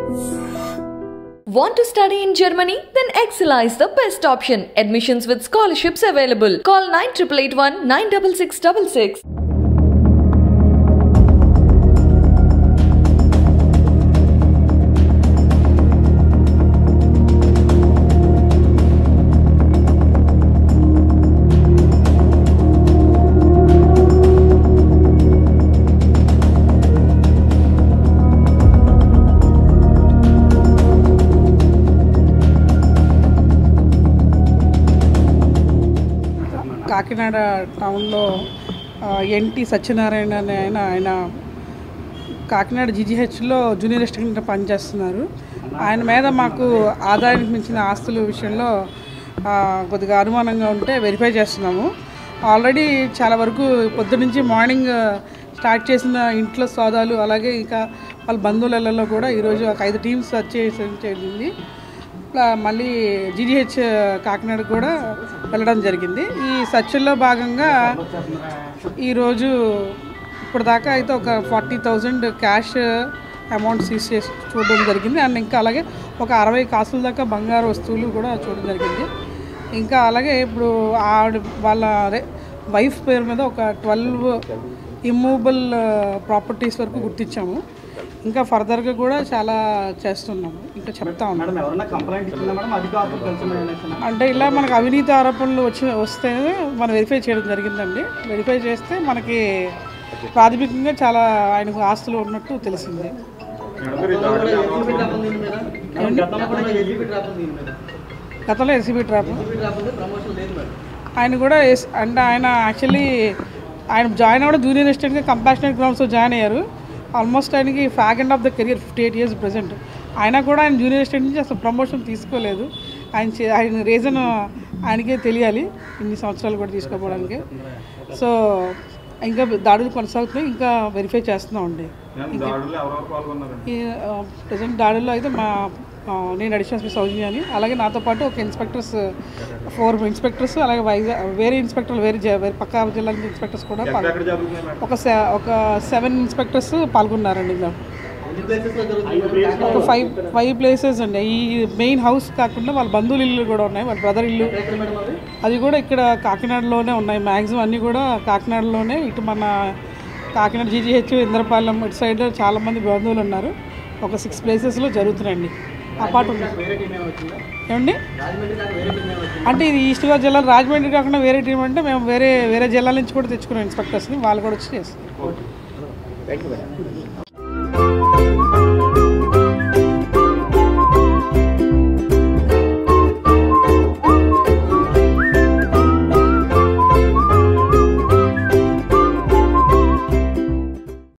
Want to study in Germany? Then Excella is the best option. Admissions with scholarships available. Call 9881 96666. Kakinada టౌన్లో ఆ, NT Satyanarayana అనే ఆయన ఆయన Kakinada జీజీహెచ్లో junior assistant పనిచేస్తున్నారు ఆయన మీద మాకు ఆదాయానికి మించిన ఆస్తుల విషయంలో ఆ, కొద్దిగా అనుమానంగా ఉంటే వెరిఫై చేస్తున్నాము ఆల్రెడీ చాలా వరకు పొద్దు నుంచి మార్నింగ్ స్టార్ట్ చేసిన ఇంట్లో సోదాలు అలాగే ఇంకా వాళ్ళ బంధువులలో కూడా ఈరోజు ఒక ఐదు టీమ్స్ వచ్చేసి జరిగింది ఇట్లా మళ్ళీ జీజీహెచ్ కాకినాడ కూడా వెళ్ళడం జరిగింది ఈ సర్చ్లో భాగంగా ఈరోజు ఇప్పటిదాకా అయితే ఒక forty thousand cash amount seize చేసి చూడడం జరిగింది అండ్ ఇంకా అలాగే ఒక అరవై కాసుల దాకా బంగారు వస్తువులు కూడా చూడడం జరిగింది ఇంకా అలాగే ఇప్పుడు ఆవిడ వాళ్ళ అదే వైఫ్ పేరు మీద ఒక ట్వెల్వ్ ఇమ్మూవబుల్ ప్రాపర్టీస్ వరకు గుర్తించాము ఇంకా ఫర్దర్గా కూడా చాలా చేస్తున్నాము ఇంకా చెప్తా ఉన్నాం మేడం ఎవరన్నా కంప్లైంట్ ఇచ్చిందా మేడం అధికారులు కలిసి అనేసి అంటే ఇలా మనకు అవినీతి ఆరోపణలు వచ్చి వస్తే మనం వెరిఫై చేయడం జరిగిందండి వెరిఫై చేస్తే మనకి ప్రాథమికంగా చాలా ఆయనకు ఆస్తులు ఉన్నట్టు తెలిసింది గతంలో ఎస్సీబీ ట్రాప్ ఆయన కూడా ఎస్- అంటే ఆయన యాక్చువల్లీ ఆయన జాయిన్ అవ్వడం జూనియర్ అసిస్టెంట్గా కంపాషనేట్ గ్రౌండ్స్లో జాయిన్ అయ్యారు ఆల్మోస్ట్ ఆయనకి fag end of the career fifty eight years present అయినా కూడా ఆయన జూనియర్ అసిస్టెంట్ నుంచి అసలు ప్రమోషన్ తీసుకోలేదు ఆయన చే- ఆయన రీజన్ ఆయనకే తెలియాలి ఇన్ని సంవత్సరాలు కూడా తీసుకోపోవడానికి సో ఇంకా దాడులు కొనసాగుతున్నాయి ఇంకా వెరిఫై చేస్తున్నాం అండి దాడులు ఎవరెవరు పాల్గొన్నారండి ఈ ప్రజెంట్ దాడుల్లో అయితే మా ఆ, నేను అడిషనల్ స్పీ సౌజన్య అని అలాగే నాతో పాటు ఒక ఇన్స్పెక్టర్స్ ఫోర్ ఇన్స్పెక్టర్స్ అలాగే వైజాగ్ వేరే ఇన్స్పెక్టర్లు వేరే జ- వేరే పక్క జిల్లా నుంచి ఇన్స్పెక్టర్స్ కూడా పాల్గొన్నారు ఎక్కడ జరుగుతున్నాయి మేడం ఒక సె- ఒక సెవెన్ ఇన్స్పెక్టర్స్ పాల్గొన్నారండి ఇందులో ఒక ఫైవ్ ఫైవ్ ప్లేసెస్ అండి ఈ మెయిన్ హౌస్ కాకుండా వాళ్ళ బంధువుల ఇల్లు కూడా ఉన్నాయి వాళ్ళ బ్రదర్ ఇల్లు అది కూడా ఇక్కడ కాకినాడలోనే ఉన్నాయి మ్యాక్సిమం అన్నీ కూడా కాకినాడలోనే ఇటు మన కాకినాడ జీజీహెచ్ ఇంద్రపాలెం ఇటు సైడ్ చాలామంది బంధువులు ఉన్నారు ఒక సిక్స్ ప్లేసెస్లో జరుగుతున్నాయండి అపార్ట్మెంట్ ఏమండి అంటే ఇది ఈస్ట్ గోదావరి జిల్లాలో రాజమండ్రి కాకుండా వేరే టీం అంటే మేము వేరే వేరే జిల్లాల నుంచి కూడా తెచ్చుకున్నాం ఇన్స్పెక్టర్స్ని వాళ్ళు కూడా వచ్చి చేస్తాం